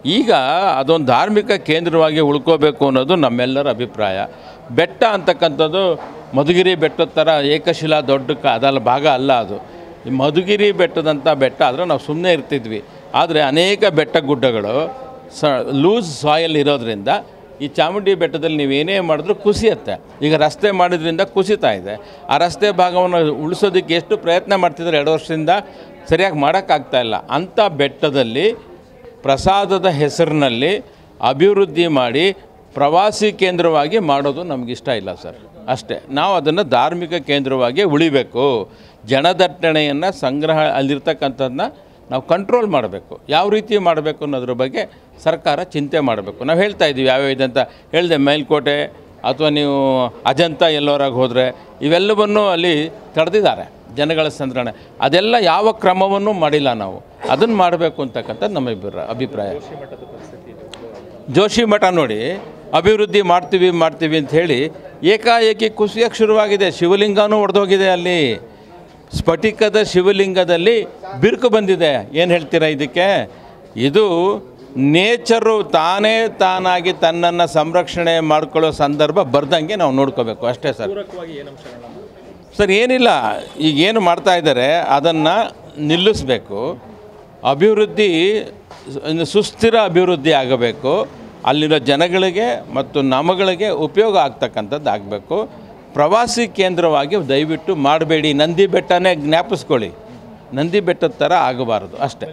ಈಗ ಅದೊಂದು ಧಾರ್ಮಿಕ ಕೇಂದ್ರವಾಗಿ ಉಳ್ಕೋಬೇಕು ಅನ್ನೋದು ನಮ್ಮೆಲ್ಲರ ಅಭಿಪ್ರಾಯ ಬೆಟ್ಟ ಅಂತಕ್ಕಂಥದ್ದು ಮಧುಗಿರಿ ಬೆಟ್ಟದ ಥರ ಏಕಶಿಲಾ ದೊಡ್ಡ ಕ ಅದಲ್ಲ ಭಾಗ ಅಲ್ಲ ಅದು ಈ ಮಧುಗಿರಿ ಬೆಟ್ಟದಂಥ ಬೆಟ್ಟ ಆದರೆ ನಾವು ಸುಮ್ಮನೆ ಇರ್ತಿದ್ವಿ ಆದರೆ ಅನೇಕ ಬೆಟ್ಟ ಗುಡ್ಡಗಳು ಸ ಲೂಸ್ ಸಾಯಿಲ್ ಇರೋದ್ರಿಂದ ಈ ಚಾಮುಂಡಿ ಬೆಟ್ಟದಲ್ಲಿ ನೀವು ಏನೇ ಮಾಡಿದ್ರೂ ಕುಸಿಯುತ್ತೆ ಈಗ ರಸ್ತೆ ಮಾಡಿದ್ರಿಂದ ಕುಸಿತಾ ಇದೆ ಆ ರಸ್ತೆ ಭಾಗವನ್ನು ಉಳಿಸೋದಕ್ಕೆ ಎಷ್ಟು ಪ್ರಯತ್ನ ಮಾಡ್ತಿದ್ದಾರೆ ಎರಡು ವರ್ಷದಿಂದ ಸರಿಯಾಗಿ ಮಾಡೋಕ್ಕಾಗ್ತಾ ಇಲ್ಲ ಅಂಥ ಬೆಟ್ಟದಲ್ಲಿ ಪ್ರಸಾದದ ಹೆಸರಿನಲ್ಲಿ ಅಭಿವೃದ್ಧಿ ಮಾಡಿ ಪ್ರವಾಸಿ ಕೇಂದ್ರವಾಗಿ ಮಾಡೋದು ನಮಗಿಷ್ಟ ಇಲ್ಲ ಸರ್ ಅಷ್ಟೇ ನಾವು ಅದನ್ನು ಧಾರ್ಮಿಕ ಕೇಂದ್ರವಾಗಿ ಉಳಿಬೇಕು ಜನದಟ್ಟಣೆಯನ್ನು ಸಂಗ್ರಹ ಅಲ್ಲಿರ್ತಕ್ಕಂಥದ್ದನ್ನ ನಾವು ಕಂಟ್ರೋಲ್ ಮಾಡಬೇಕು ಯಾವ ರೀತಿ ಮಾಡಬೇಕು ಅನ್ನೋದ್ರ ಬಗ್ಗೆ ಸರ್ಕಾರ ಚಿಂತೆ ಮಾಡಬೇಕು ನಾವು ಹೇಳ್ತಾ ಇದ್ದೀವಿ ಯಾವ್ಯಾವ ಇದೆ ಅಂತ ಹೇಳಿದೆ ಮೇಲ್ಕೋಟೆ ಅಥವಾ ನೀವು ಅಜಂತ ಎಲ್ಲೋರಾಗ ಹೋದರೆ ಇವೆಲ್ಲವನ್ನು ಅಲ್ಲಿ ತಡೆದಿದ್ದಾರೆ ಜನಗಳ ಸಂಗ್ರಹಣೆ ಅದೆಲ್ಲ ಯಾವ ಕ್ರಮವನ್ನು ಮಾಡಿಲ್ಲ ನಾವು ಅದನ್ನು ಮಾಡಬೇಕು ಅಂತಕ್ಕಂಥದ್ದು ನಮ್ಮ ಅಭಿಪ್ರಾಯ ಅಭಿಪ್ರಾಯ ಜೋಶಿ ಮಠ ನೋಡಿ ಅಭಿವೃದ್ಧಿ ಮಾಡ್ತೀವಿ ಮಾಡ್ತೀವಿ ಅಂತ ಹೇಳಿ ಏಕಾಏಕಿ ಕುಸಿಯೋಕ್ಕೆ ಶುರುವಾಗಿದೆ ಶಿವಲಿಂಗನೂ ಒಡೆದೋಗಿದೆ ಅಲ್ಲಿ ಸ್ಫಟಿಕದ ಶಿವಲಿಂಗದಲ್ಲಿ ಬಿರುಕು ಬಂದಿದೆ ಏನು ಹೇಳ್ತೀರಾ ಇದಕ್ಕೆ ಇದು ನೇಚರು ತಾನೇ ತಾನಾಗಿ ತನ್ನನ್ನು ಸಂರಕ್ಷಣೆ ಮಾಡ್ಕೊಳ್ಳೋ ಸಂದರ್ಭ ಬರ್ದಂಗೆ ನಾವು ನೋಡ್ಕೋಬೇಕು ಅಷ್ಟೇ ಸರ್ ಸರ್ ಏನಿಲ್ಲ ಈಗ ಏನು ಮಾಡ್ತಾ ಇದ್ದಾರೆ ಅದನ್ನು ನಿಲ್ಲಿಸಬೇಕು ಅಭಿವೃದ್ಧಿ ಸ- ಸುಸ್ಥಿರ ಅಭಿವೃದ್ಧಿ ಆಗಬೇಕು ಅಲ್ಲಿರೋ ಜನಗಳಿಗೆ ಮತ್ತು ನಮಗಳಿಗೆ ಉಪಯೋಗ ಆಗ್ತಕ್ಕಂಥದ್ದು ಆಗಬೇಕು ಪ್ರವಾಸಿ ಕೇಂದ್ರವಾಗಿ ದಯವಿಟ್ಟು ಮಾಡಬೇಡಿ ನಂದಿ ಬೆಟ್ಟನೇ ಜ್ಞಾಪಿಸ್ಕೊಳ್ಳಿ ನಂದಿ ಬೆಟ್ಟದ ಥರ ಆಗಬಾರದು ಅಷ್ಟೇ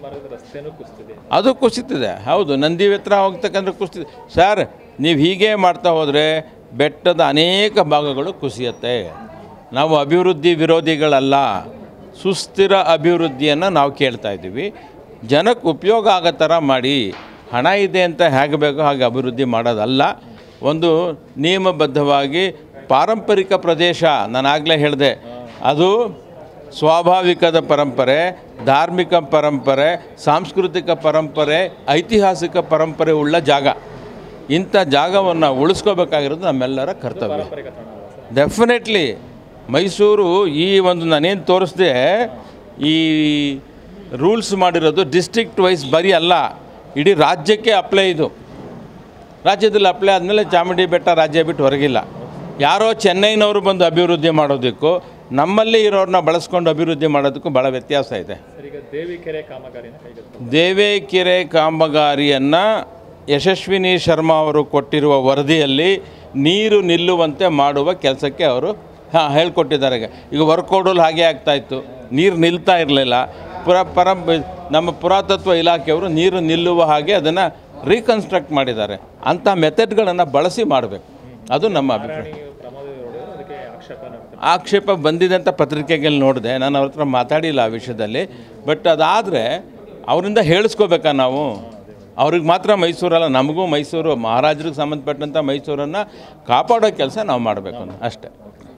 ಅದು ಕುಸಿತಿದೆ ಹೌದು ನಂದಿ ಹತ್ರ ಹೋಗ್ತಕ್ಕಂಥ ಕುಸಿತಿದೆ ಸರ್ ನೀವು ಹೀಗೆ ಮಾಡ್ತಾ ಹೋದರೆ ಬೆಟ್ಟದ ಅನೇಕ ಭಾಗಗಳು ಕುಸಿಯುತ್ತೆ ನಾವು ಅಭಿವೃದ್ಧಿ ವಿರೋಧಿಗಳಲ್ಲ ಸುಸ್ಥಿರ ಅಭಿವೃದ್ಧಿಯನ್ನು ನಾವು ಕೇಳ್ತಾ ಇದ್ದೀವಿ ಜನಕ್ಕೆ ಉಪಯೋಗ ಆಗೋ ಥರ ಮಾಡಿ ಹಣ ಇದೆ ಅಂತ ಹೇಗೆ ಬೇಕೋ ಹಾಗೆ ಅಭಿವೃದ್ಧಿ ಮಾಡೋದಲ್ಲ ಒಂದು ನಿಯಮಬದ್ಧವಾಗಿ ಪಾರಂಪರಿಕ ಪ್ರದೇಶ ನಾನು ಆಗಲೇ ಹೇಳಿದೆ ಅದು ಸ್ವಾಭಾವಿಕದ ಪರಂಪರೆ ಧಾರ್ಮಿಕ ಪರಂಪರೆ ಸಾಂಸ್ಕೃತಿಕ ಪರಂಪರೆ ಐತಿಹಾಸಿಕ ಪರಂಪರೆ ಉಳ್ಳ ಜಾಗ ಇಂಥ ಜಾಗವನ್ನು ಉಳಿಸ್ಕೋಬೇಕಾಗಿರೋದು ನಮ್ಮೆಲ್ಲರ ಕರ್ತವ್ಯ ಡೆಫಿನೆಟ್ಲಿ ಮೈಸೂರು ಈ ಒಂದು ನಾನೇನು ತೋರಿಸ್ದೆ ಈ ರೂಲ್ಸ್ ಮಾಡಿರೋದು ಡಿಸ್ಟ್ರಿಕ್ಟ್ ವೈಸ್ ಬರೀ ಅಲ್ಲ ಇಡೀ ರಾಜ್ಯಕ್ಕೆ ಅಪ್ಲೈ ಇದು ರಾಜ್ಯದಲ್ಲಿ ಅಪ್ಲೈ ಆದಮೇಲೆ ಚಾಮುಂಡಿ ಬೆಟ್ಟ ರಾಜ್ಯ ಬಿಟ್ಟು ಹೊರಗಿಲ್ಲ ಯಾರೋ ಚೆನ್ನೈನವರು ಬಂದು ಅಭಿವೃದ್ಧಿ ಮಾಡೋದಕ್ಕೂ ನಮ್ಮಲ್ಲಿ ಇರೋರನ್ನ ಬಳಸ್ಕೊಂಡು ಅಭಿವೃದ್ಧಿ ಮಾಡೋದಕ್ಕೂ ಭಾಳ ವ್ಯತ್ಯಾಸ ಇದೆ ಈಗ ದೇವಿಕೆರೆ ಕಾಮಗಾರಿನ ಕೈಗೆತ್ತಿಕೊಳ್ಳಿ ದೇವೇಕೆರೆ ಕಾಮಗಾರಿಯನ್ನು ಯಶಸ್ವಿನಿ ಶರ್ಮಾ ಅವರು ಕೊಟ್ಟಿರುವ ವರದಿಯಲ್ಲಿ ನೀರು ನಿಲ್ಲುವಂತೆ ಮಾಡುವ ಕೆಲಸಕ್ಕೆ ಅವರು ಹಾಂ ಹೇಳ್ಕೊಟ್ಟಿದ್ದಾರೆ ಈಗ ಈಗ ವರ್ಕೋಡಲ್ಲಿ ಹಾಗೆ ಆಗ್ತಾಯಿತ್ತು ನೀರು ನಿಲ್ತಾ ಇರಲಿಲ್ಲ ಪುರ ಪರ ನಮ್ಮ ಪುರಾತತ್ವ ಇಲಾಖೆಯವರು ನೀರು ನಿಲ್ಲುವ ಹಾಗೆ ಅದನ್ನು ರೀಕನ್ಸ್ಟ್ರಕ್ಟ್ ಮಾಡಿದ್ದಾರೆ ಅಂಥ ಮೆಥಡ್ಗಳನ್ನು ಬಳಸಿ ಮಾಡಬೇಕು ಅದು ನಮ್ಮ ಅಭಿಪ್ರಾಯ ನೀವು ಪ್ರಮಾದ ಹೊಡೆಯೋದು ಅದಕ್ಕೆ ಆಕ್ಷೇಪ ವ್ಯಕ್ತ ಆಕ್ಷೇಪ ಬಂದಿದೆ ಅಂತ ಪತ್ರಿಕೆಗಳಲ್ಲಿ ನೋಡಿದೆ ನಾನು ಅವ್ರ ಹತ್ರ ಮಾತಾಡಿಲ್ಲ ಆ ವಿಷಯದಲ್ಲಿ ಬಟ್ ಅದಾದರೆ ಅವರಿಂದ ಹೇಳಿಸ್ಕೋಬೇಕಾ ನಾವು ಅವ್ರಿಗೆ ಮಾತ್ರ ಮೈಸೂರಲ್ಲ ನಮಗೂ ಮೈಸೂರು ಮಹಾರಾಜರಿಗೆ ಸಂಬಂಧಪಟ್ಟಂಥ ಮೈಸೂರನ್ನು ಕಾಪಾಡೋ ಕೆಲಸ ನಾವು ಮಾಡಬೇಕು ಅಷ್ಟೇ